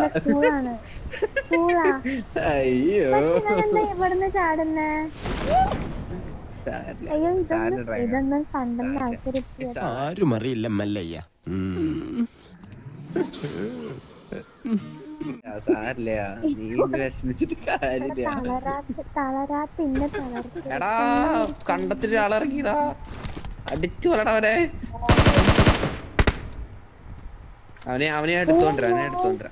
സ്കൂളാണ് സ്കൂളാ അയ്യോ എന്താ ഇവിടുന്ന് ചാടുന്നേ സാരില്ല. അയ്യോ സാരില്ല ഇതൊന്നും ഡ്രാഗൺ. ഇതൊന്നും കണ്ടെന്ന് ആൾക്കാർ ആരും അറിയില്ല മല്ലയ്യ ആ, സാരില്ല നീ ഇത് വിഷമിച്ചിട്ട് കാര്യമില്ല തളരാത്ത തളരാത്ത ഇന്ന തളർത്ത് എടാ കണ്ടത്തിൽ ആളിറങ്ങിടാ അടിച്ചു കൊല്ലടാ അവനെ അവനെ അവനെ എടുത്തോണ്ടിരാ അവനെ എടുത്തോണ്ടിരാ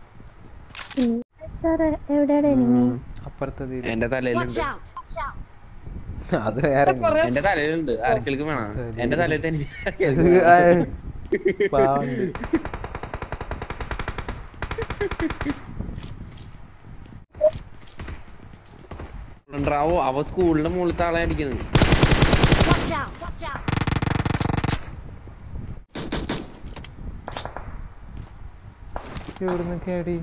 സാർ എവിടെയാണ് എനിമി അപ്പുറത്തത് ഇത്. എന്റെ തലയിലുണ്ട് അത് വേറെ എന്റെ തലയിലുണ്ട് ആർക്കെങ്കിലും വേണം ശരി. എന്റെ തലയിൽ തന്നെ ഇത് ആ, പാവണ്ട് ഉണ്ടാവോ അവ സ്കൂളിന്റെ മുകളിലത്തെ ആളെ അടിക്കുന്നത് എവിടുന്നൊക്കെ അടി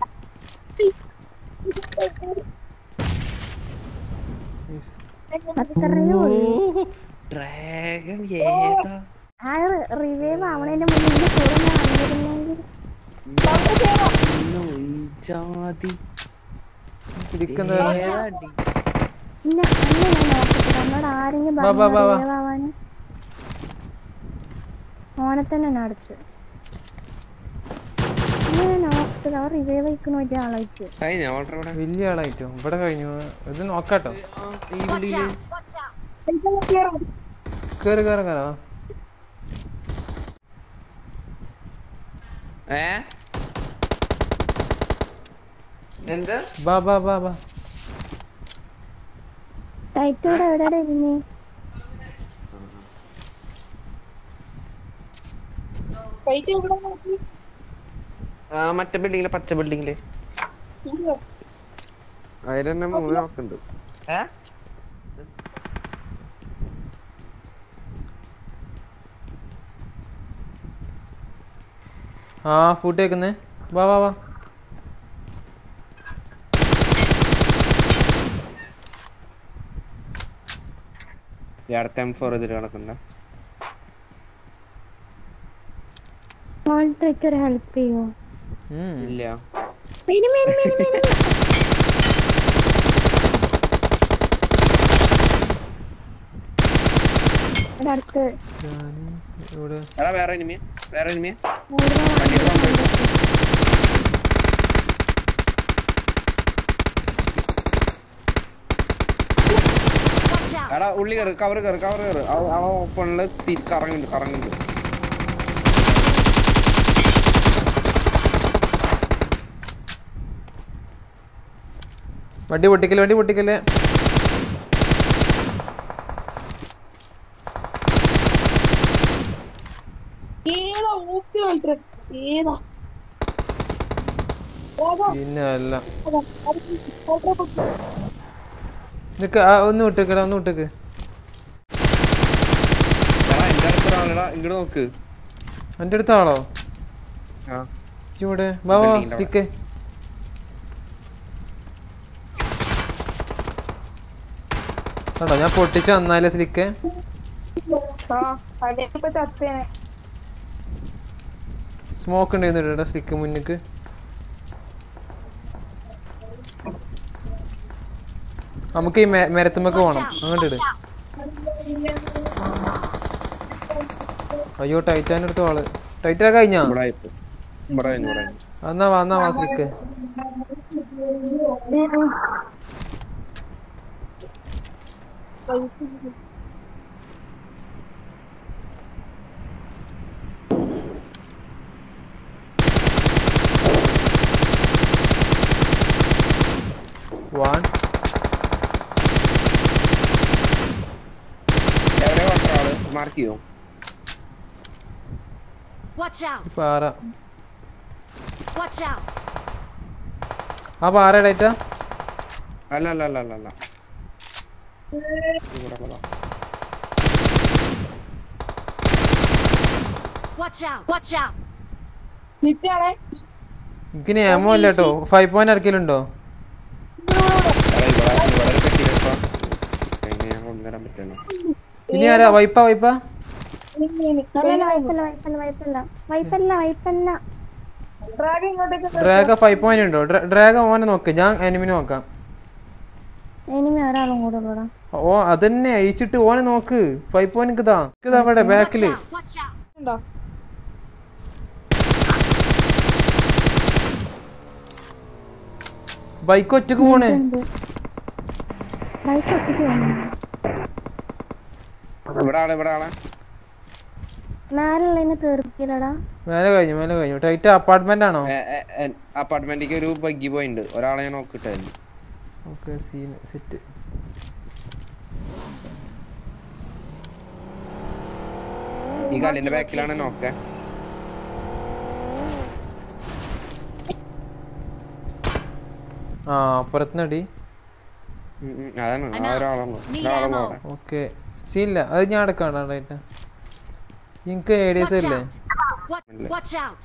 Yes. അത്രയും ഉള്ളൂ. ഡ്രാഗൺ ഏതാ ആ റിവൈവ് ആവണേന്റെ മുന്നേ എന്റെ കൂടെ വന്നിരുന്നെങ്കിൽ ഇന്നോ ഈ ജാതി ശരിക്കും എന്താ പറഞ്ഞെ? ഏതാടി? ഇന്ന അന്ന് ഞാൻ നോക്കട്ടെ എന്നോട് ആരെങ്കിലും വാ, വാ, വാ, വാ. റിവൈവ് ആവാന് ഓനെ തന്നെ ഞാൻ അടിച്ച് ഇന്ന് ഞാൻ നോക്കട്ടെ അവർ റിവൈവ് വയ്ക്കുന്ന ഒരു ആളായിട്ട് കഴിഞ്ഞ ഓൾറെഡി ഇവിടെ വലിയ ആളായിട്ടോ ഇവിടെ കഴിഞ്ഞു ഇത് നോക്കാട്ടോ ആ, ഈ വിളിയില് കേറ് കേറ് കേറാ ഏ എന്ത് ബാ ബാ ബാ ബാ ടൈറ്റോടെ എവിടെയാണ് ഇരുന്നേ ആ മറ്റേ ബിൽഡിങ്ങില് പച്ച ബിൽഡിങ്ങില് അതിൽ തന്നെ മൂന്ന് നോക്കുണ്ട് ഏ ആ ഫുഡ് കേക്കുന്നേ വാ വാ വാ ഈ അടുത്ത എം ഫോർ ഇതിൽ കിടക്കണ്ട മോൾ ടൈറ്റോടെ ഹെൽപ്പ് ചെയ്യുമോ ഉം. ഇല്ല വരും വരും വരും വരും ഇവിടെ അടുത്ത് ഞാന് ഇവിടെ എടാ വേറെ ഇനിമിയ വേറെ ഇനിമിയ എടാ ഉള്ളി കയറ് കവർ കയറ് കവർ കയറ് അവ ഓപ്പണില് കറങ്ങുന്നുണ്ട് കറങ്ങുന്നുണ്ട് വണ്ടി പൊട്ടിക്കല് വണ്ടി പൊട്ടിക്കല് ഏതാ ഓപ്പി കളിത്ര ഏതാ പിന്നെ അല്ല അതാ, അത് ഓപ്പറ പൊട്ടി. നിക്ക ആ, ഒന്ന് വിട്ടേക്കടാ ഒന്ന് വിട്ടേക്ക് എടാ എന്റെ അടുത്തൊരാളെടാ ഇങ്ങോട്ട് നോക്ക് എൻ്റെ അടുത്ത ആളോ ആ ഇവിടെ വാ വാ Building ന്റെ സ്റ്റിക്ക് കണ്ടോ ഞാൻ പൊട്ടിച്ച് വന്നാലേ സ്ലിക്ക് ആ അടിയപ്പോ ചത്തേനെ സ്മോക്ക് ഉണ്ടായിരുന്നു സ്ലിക്ക് മുന്നിക്ക് നമുക്ക് ഈ മെ- മരത്തുമ്മക്ക് പോണം അങ്ങോട്ട് ഇട് അയ്യോ ടൈറ്റാൻ എടുത്ത ആള് ടൈറ്റാ കഴിഞ്ഞാ ഇവിടെ ആയിപ്പോ ഇവിടെ കഴിഞ്ഞു ഇവിടെ കഴിഞ്ഞു എന്നാ വാ എന്നാ വാ സ്ലിക്ക് വൺ എവിടെ കൊണ്ട ആള് മാർക്ക് ചെയ്യോ Watch out! പാറ Watch out! ആ പാറ ടൈറ്റാ അല്ല അല്ല അല്ല അല്ല അല്ല ഇവിടെ ഉള്ളതാ. Watch out! Watch out! നിറ്റാണേ എനിക്കിനി ഏമോ ഇല്ല കേട്ടോ ഫൈവ് പോയിന്റ് ഇറക്കലുണ്ടോ എടാ, ഇവിടെ ഇവിടെ ഒരു പെട്ടി വെക്കാം അതിനെ ഞാൻ കൊണ്ടുവരാൻ പറ്റുള്ളൂ ഇനി ആരാ വൈപ്പ വൈപ്പ അല്ലല്ല വൈപ്പല്ല വൈപ്പല്ല വൈപ്പല്ല വൈപ്പല്ല വൈപ്പല്ല ഡ്രാഗൺ ഇങ്ങോട്ടേക്ക് ഡ്രാഗ ഫൈവ് പോയിന്റ് ഉണ്ടോ ഡ്ര- ഡ്രാഗ ഓനെ നോക്ക് ഞാൻ എനിമിനെ നോക്കാം ഇനിമേ ഒരാളും കൂടെ ഉള്ളടാ ഓ അതന്നെ അയച്ചിട്ട് ഓനെ നോക്ക് ഫൈവ് പോയിന്റ് ഇതാ ഇതാ അവിടെ Watch ബാക്കില് out! Watch out! ഉണ്ടോ ബൈക്ക് ഒറ്റക്ക് പോണേ ബൈക്ക് ഒറ്റയ്ക്ക് വന്നു ഇവിടെ ആളെ ഇവിടെ ആളെ മേലുള്ളതിനെ തീർക്കില്ലടാ മേലെ കഴിഞ്ഞു മേലെ കഴിഞ്ഞു ടൈറ്റ് അപ്പാർട്ട്മെന്റ് ആണോ അപ്പാർട്ട്മെന്റിക്ക് ഒരു ബഗ്ഗി പോയിണ്ട് ഒരാളെ ഞാൻ നോക്കിട്ടായിരുന്നു ഓക്കെ സീൻ സെറ്റ് ഈ കല്ലിന്റെ ബാക്കിലാണ് നോക്കേ ആ അപ്പുറത്തുനടി അതാണ് ആ ഒരാളുള്ളൂ ഒരാളുള്ളൂ അവിടെ ഓക്കെ സീനില്ല അത് ഞാൻ അടക്കാണ് ടൈറ്റ് എനിക്ക് എ ഡി എസ് Watch ഇല്ലേ out! What? Watch out!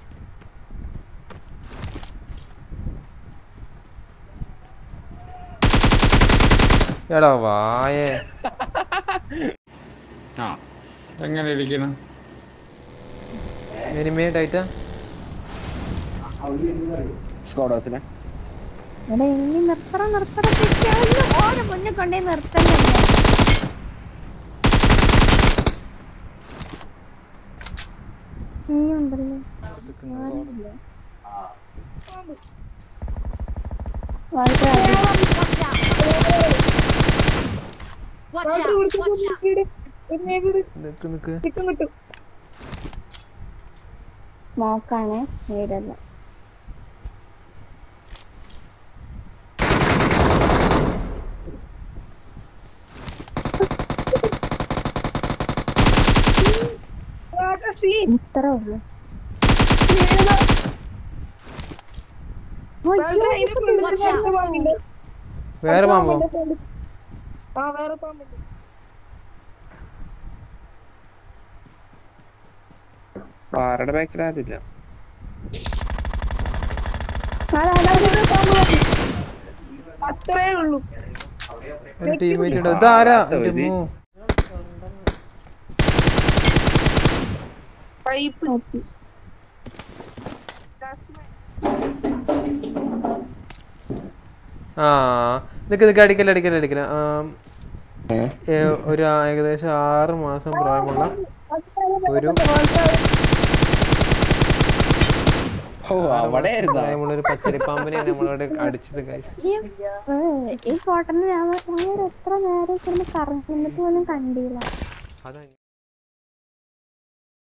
എടാ വായേ ആ എങ്ങനെ ഇരിക്കണം എനിമേ ടൈറ്റാ സ്കോഡോസിനെ എടാ ഇനി നിർത്തണം നിർത്തണം തെറ്റാവുന്നു. ഓരോ മുന്നിൽ കൊണ്ടേ നിർത്തല്ലേ നീയുണ്ടല്ലോ ആരുമില്ല. വളരെ Watch out! Watch out! Watch out! വീട് ഒരു വീട് നിക്ക് നിക്ക് കിട്ടും കിട്ടും സ്മോക്കാണ് വീടല്ല ആകാശി ഇത്ര ഉള്ളു വളരെ അതിനെ കൊണ്ടിട്ട് Watch out. രണ്ട് പാമ്പുണ്ട്. വേറെ പാമ്പോ ആ വേറെ പാമ്പുണ്ട് ആരുടെ ബാക്കിൽ ആരുമില്ല അത്രേ ഉള്ളൂ ഒരു ടീമേറ്റ് ഉണ്ട് ഇതാരാ എൻ്റെ ഇത്. അമ്മോ. പൈപ്പ് നോക്കി ആ നിക്ക് നിക്ക് അടിക്കല അടിക്കല അടിക്കല ആം, ഏ, ഒരു ആ- ഏകദേശം ആറ് മാസം പ്രായമുള്ള ഒരു ഓ അവിടെ ആയിരുന്നാ പ്രായമുള്ള ഒരു പച്ചരിപ്പാമ്പിനെ നമ്മളോട് അടിച്ചത് guys. ഈ ഏ, ഈ ഫോട്ടോന്ന് ഞാൻ ഞാൻ എത്ര നേരം കിടന്ന് കറങ്ങി എന്നിട്ട് പോലും കണ്ടില്ല അതാ